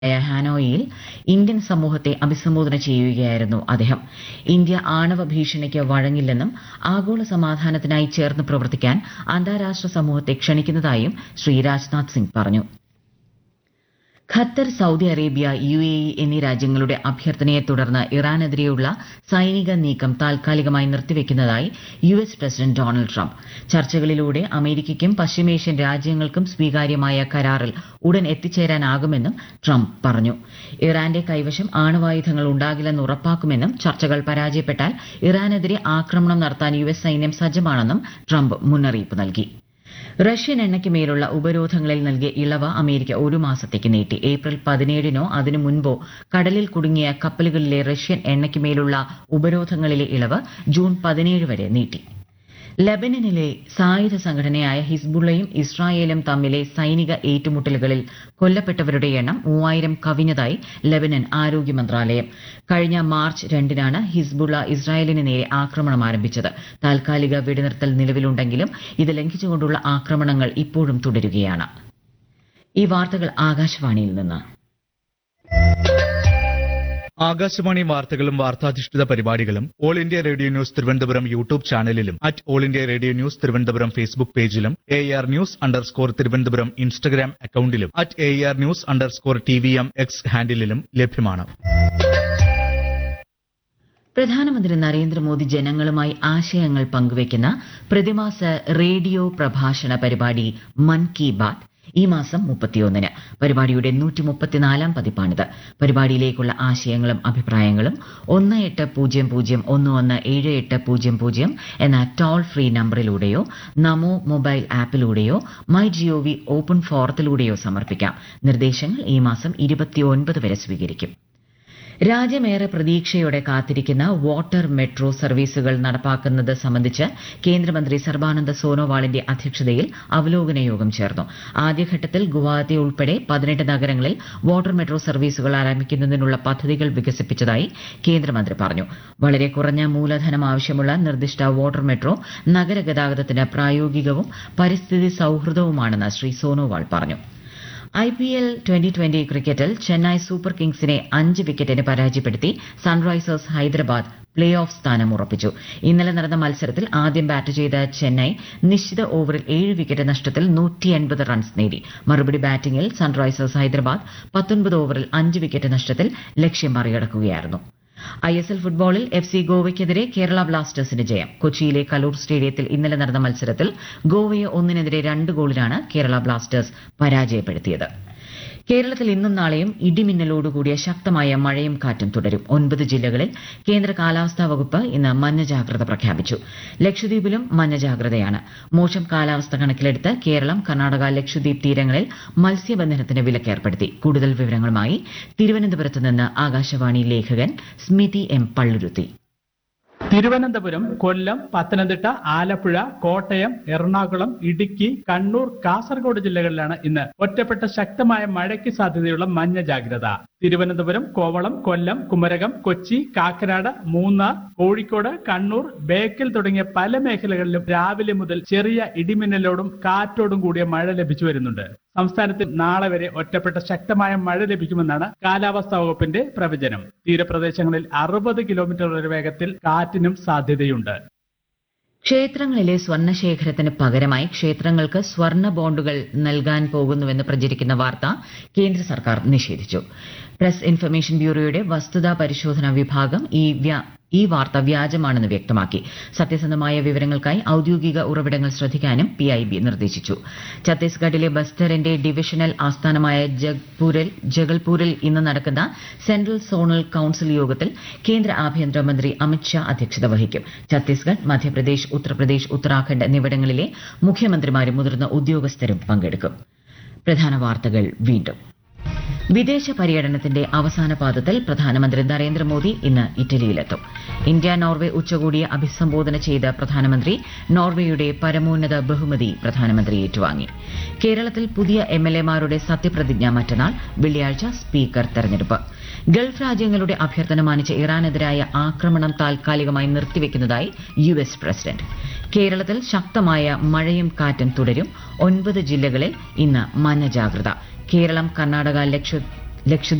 ഹാനോയിൽ Indian സമൂഹത്തെ അഭിസംബോധന ചെയ്യുകയായിരുന്നു അദ്ദേഹം ഇന്ത്യ ആണവ ഭീഷണിക്ക് വഴങ്ങില്ലെന്നും ആഗോള സമാധാനത്തിനായി ചേർന്ന് പ്രവർത്തിക്കാൻ അന്താരാഷ്ട്ര സമൂഹത്തെ ക്ഷണിക്കുന്നതായും ശ്രീ രാജ്നാഥ് സിംഗ് പറഞ്ഞു Qatar Saudi Arabia U A E എന്നീ രാജ്യങ്ങളുടെ അഭ്യർത്ഥനയെ തുടർന്ന് ഇറാനെതിരെയുള്ള സൈനിക നീക്കം താൽക്കാലികമായി നിർത്തിവെക്കുന്നതായി U S president Donald Trump ചർച്ചകളിലൂടെ അമേരിക്കയ്ക്കും പശ്ചിമേഷ്യൻ രാജ്യങ്ങൾക്കും സ്വീകാര്യമായ കരാറിൽ ഉടൻ എത്തിച്ചേരാനാകുമെന്നും ട്രംപ് പറഞ്ഞു ഇറാന്റെ കൈവശം ആണവായുധങ്ങൾ ഉണ്ടാകില്ലെന്ന് ഉറപ്പാക്കുമെന്നും ചർച്ചകൾ പരാജയപ്പെട്ടാൽ ഇറാനെതിരെ ആക്രമണം നടത്താൻ യു എസ് സൈന്യം സജ്ജമാണെന്നും ട്രംപ് മുന്നറിയിപ്പ് നൽകി റഷ്യൻ എണ്ണയ്ക്ക് മേലുള്ള ഉപരോധങ്ങളിൽ നൽകിയ ഇളവ് അമേരിക്ക ഒരു മാസത്തേക്ക് നീട്ടി ഏപ്രിൽ പതിനേഴിനോ അതിനു മുൻപോ കടലിൽ കുടുങ്ങിയ കപ്പലുകളിലെ റഷ്യൻ എണ്ണയ്ക്ക് മേലുള്ള ഉപരോധങ്ങളിലെ ഇളവ് ജൂൺ പതിനേഴ് വരെ നീട്ടി ലബനനിലെ സായുധ സംഘടനയായ ഹിസ്ബുള്ളയും ഇസ്രായേലും തമ്മിലെ സൈനിക ഏറ്റുമുട്ടലുകളിൽ കൊല്ലപ്പെട്ടവരുടെ എണ്ണം മൂവായിരം കവിഞ്ഞതായി ലബനൻ ആരോഗ്യ മന്ത്രാലയം കഴിഞ്ഞ മാർച്ച് രണ്ടിനാണ് ഹിസ്ബുള്ള ഇസ്രായേലിന് നേരെ ആക്രമണം ആരംഭിച്ചത് താൽക്കാലിക വെടിനിർത്തൽ നിലവിലുണ്ടെങ്കിലും ഇത് ലംഘിച്ചുകൊണ്ടുള്ള ആക്രമണങ്ങൾ ഇപ്പോഴും തുടരുകയാണ് ഈ വാർത്തകൾ ആകാശവാണിയിൽ നിന്ന് ആകാശവാണി വാർത്തകളും വാർത്താധിഷ്ഠിത പരിപാടികളും all India radio news Thiruvananthapuram YouTube ചാനലിലും at all India radio news Thiruvananthapuram Facebook പേജിലും A R news underscore Thiruvananthapuram Instagram അക്കൌണ്ടിലും at A R news underscore T V M X ഹാൻഡിലും ലഭ്യമാണ് പ്രധാനമന്ത്രി നരേന്ദ്രമോദി ജനങ്ങളുമായി ആശയങ്ങൾ പങ്കുവയ്ക്കുന്ന പ്രതിമാസ റേഡിയോ പ്രഭാഷണ പരിപാടി മൻ കി ബാത് ഈ മാസം മുപ്പത്തിയൊന്നിന് പരിപാടിയുടെ നൂറ്റി മുപ്പത്തിനാലാം പതിപ്പാണിത് പരിപാടിയിലേക്കുള്ള ആശയങ്ങളും അഭിപ്രായങ്ങളും ഒന്ന് എട്ട് പൂജ്യം പൂജ്യം ഒന്ന് ഒന്ന് ഏഴ് എട്ട് പൂജ്യം പൂജ്യം എന്ന ടോൾ ഫ്രീ നമ്പറിലൂടെയോ നമോ മൊബൈൽ ആപ്പിലൂടെയോ മൈ ജിഒവി ഓപ്പൺ ഫോറത്തിലൂടെയോ സമർപ്പിക്കാം നിർദ്ദേശങ്ങൾ ഈ മാസം ഇരുപത്തിയൊൻപത് വരെ സ്വീകരിക്കും രാജ്യമേറെ പ്രതീക്ഷയോടെ കാത്തിരിക്കുന്ന വാട്ടർ മെട്രോ സർവീസുകൾ നടപ്പാക്കുന്നത് സംബന്ധിച്ച് കേന്ദ്രമന്ത്രി സർബാനന്ദ സോനോവാളിന്റെ അധ്യക്ഷതയിൽ അവലോകന യോഗം ചേർന്നു ആദ്യഘട്ടത്തിൽ ഗുവാഹത്തി ഉൾപ്പെടെ പതിനെട്ട് നഗരങ്ങളിൽ വാട്ടർ മെട്രോ സർവീസുകൾ ആരംഭിക്കുന്നതിനുള്ള പദ്ധതികൾ വികസിപ്പിച്ചതായി കേന്ദ്രമന്ത്രി പറഞ്ഞു വളരെ കുറഞ്ഞ മൂലധനം ആവശ്യമുള്ള നിർദ്ദിഷ്ട വാട്ടർ മെട്രോ നഗരഗതാഗതത്തിന് പ്രായോഗികവും പരിസ്ഥിതി സൌഹൃദവുമാണെന്ന് ശ്രീ സോനോവാൾ പറഞ്ഞു I P L twenty twenty ക്രിക്കറ്റിൽ ചെന്നൈ സൂപ്പർ കിങ്സിനെ അഞ്ച് വിക്കറ്റിന് പരാജയപ്പെടുത്തി സൺറൈസേഴ്സ് ഹൈദരാബാദ് പ്ലേ ഓഫ് സ്ഥാനം ഉറപ്പിച്ചു ഇന്നലെ നടന്ന മത്സരത്തിൽ ആദ്യം ബാറ്റ് ചെയ്ത ചെന്നൈ നിശ്ചിത ഓവറിൽ ഏഴ് വിക്കറ്റ് നഷ്ടത്തിൽ നൂറ്റി റൺസ് നേടി മറുപടി ബാറ്റിംഗിൽ സൺറൈസേഴ്സ് ഹൈദരാബാദ് പത്തൊൻപത് ഓവറിൽ അഞ്ച് വിക്കറ്റ് നഷ്ടത്തിൽ ലക്ഷ്യം മറികടക്കുകയായിരുന്നു ഐ എസ് എൽ ഫുട്ബോളിൽ എഫ് സി ഗോവയ്ക്കെതിരെ കേരള ബ്ലാസ്റ്റേഴ്സിന് ജയം കൊച്ചിയിലെ കലൂർ സ്റ്റേഡിയത്തിൽ ഇന്നലെ നടന്ന മത്സരത്തിൽ ഗോവയെ ഒന്നിനെതിരെ രണ്ട് ഗോളിനാണ് കേരള ബ്ലാസ്റ്റേഴ്സ് പരാജയപ്പെടുത്തിയത് കേരളത്തിൽ ഇന്നും നാളെയും ഇടിമിന്നലോടുകൂടിയ ശക്തമായ മഴയും കാറ്റും തുടരും ഒൻപത് ജില്ലകളിൽ കേന്ദ്ര കാലാവസ്ഥാ വകുപ്പ് ഇന്ന് മഞ്ഞ ജാഗ്രത പ്രഖ്യാപിച്ചു ലക്ഷദ്വീപിലും മഞ്ഞ ജാഗ്രതയാണ് മോശം കാലാവസ്ഥ കണക്കിലെടുത്ത് കേരളം കർണാടക ലക്ഷദ്വീപ് തീരങ്ങളിൽ മത്സ്യബന്ധനത്തിന് വിലക്കേർപ്പെടുത്തി കൂടുതൽ വിവരങ്ങളുമായി തിരുവനന്തപുരത്ത് നിന്ന് ആകാശവാണി ലേഖകൻ സ്മിതി എം പള്ളുരുത്തി തിരുവനന്തപുരം കൊല്ലം പത്തനംതിട്ട ആലപ്പുഴ കോട്ടയം എറണാകുളം ഇടുക്കി കണ്ണൂർ കാസർഗോഡ് ജില്ലകളിലാണ് ഇന്ന് ഒറ്റപ്പെട്ട ശക്തമായ മഴയ്ക്ക് സാധ്യതയുള്ള മഞ്ഞ ജാഗ്രത തിരുവനന്തപുരം കോവളം കൊല്ലം കുമരകം കൊച്ചി കാക്കനാട് മൂന്നാർ കോഴിക്കോട് കണ്ണൂർ ബേക്കൽ തുടങ്ങിയ പല മേഖലകളിലും രാവിലെ മുതൽ ചെറിയ ഇടിമിന്നലോടും കാറ്റോടും കൂടിയ മഴ ലഭിച്ചു വരുന്നുണ്ട് സംസ്ഥാനത്ത് നാളെ വരെ ഒറ്റപ്പെട്ട ശക്തമായ മഴ ലഭിക്കുമെന്നാണ് കാലാവസ്ഥാ വകുപ്പിന്റെ പ്രവചനം തീരപ്രദേശങ്ങളിൽ അറുപത് കിലോമീറ്റർ വരെ വേഗത്തിൽ കാറ്റിനും സാധ്യതയുണ്ട് ക്ഷേത്രങ്ങളിലെ സ്വർണ്ണശേഖരത്തിന് പകരമായി ക്ഷേത്രങ്ങൾക്ക് സ്വർണ്ണ ബോണ്ടുകൾ നൽകാൻ പോകുന്നുവെന്ന് പ്രചരിക്കുന്ന വാർത്ത കേന്ദ്ര സർക്കാർ നിഷേധിച്ചു പ്രസ് ഇൻഫർമേഷൻ ബ്യൂറോയുടെ വസ്തുതാ പരിശോധന വിഭാഗം ഈ വ്യ- ഈ വാർത്ത വ്യാജമാണെന്ന് വ്യക്തമാക്കി സത്യസന്ധമായ വിവരങ്ങൾക്കായി ഔദ്യോഗിക ഉറവിടങ്ങൾ ശ്രദ്ധിക്കാനും പിഐബി നിർദ്ദേശിച്ചു ഛത്തീസ്ഗഡിലെ ബസ്തറിന്റെ ഡിവിഷണൽ ആസ്ഥാനമായ ജഗ്പൂരിൽ ജഗൽപൂരിൽ ഇന്ന് നടക്കുന്ന സെൻട്രൽ സോണൽ കൌൺസിൽ യോഗത്തിൽ കേന്ദ്ര ആഭ്യന്തരമന്ത്രി അമിത്ഷാ അധ്യക്ഷത വഹിക്കും ഛത്തീസ്ഗഡ് മധ്യപ്രദേശ് ഉത്തർപ്രദേശ് ഉത്തരാഖണ്ഡ് എന്നിവിടങ്ങളിലെ മുഖ്യമന്ത്രിമാരും മുതിർന്ന ഉദ്യോഗസ്ഥരും പങ്കെടുക്കും പ്രധാന വാർത്തകൾ വീണ്ടും വിദേശ പര്യടനത്തിന്റെ അവസാന പാദത്തിൽ പ്രധാനമന്ത്രി നരേന്ദ്രമോദി ഇന്ന് ഇറ്റലിയിലെത്തും ഇന്ത്യ നോർവെ ഉച്ചകോടിയെ അഭിസംബോധന ചെയ്ത പ്രധാനമന്ത്രി നോർവേയുടെ പരമോന്നത ബഹുമതി പ്രധാനമന്ത്രി ഏറ്റുവാങ്ങി കേരളത്തിൽ പുതിയ എം എൽ എമാരുടെ സത്യപ്രതിജ്ഞ മറ്റന്നാൾ വെള്ളിയാഴ്ച സ്പീക്കർ തെരഞ്ഞെടുപ്പ് ഗൾഫ് രാജ്യങ്ങളുടെ അഭ്യർത്ഥന മാനിച്ച് ഇറാനെതിരായ ആക്രമണം താൽക്കാലികമായി നിർത്തിവെക്കുന്നതായി യു എസ് പ്രസിഡന്റ് കേരളത്തിൽ ശക്തമായ മഴയും കാറ്റും തുടരും ഒൻപത് ജില്ലകളിൽ ഇന്ന് മഞ്ഞ ജാഗ്രത കേരളം കർണാടക ലക്ഷ ലക്ഷദ്വീപ്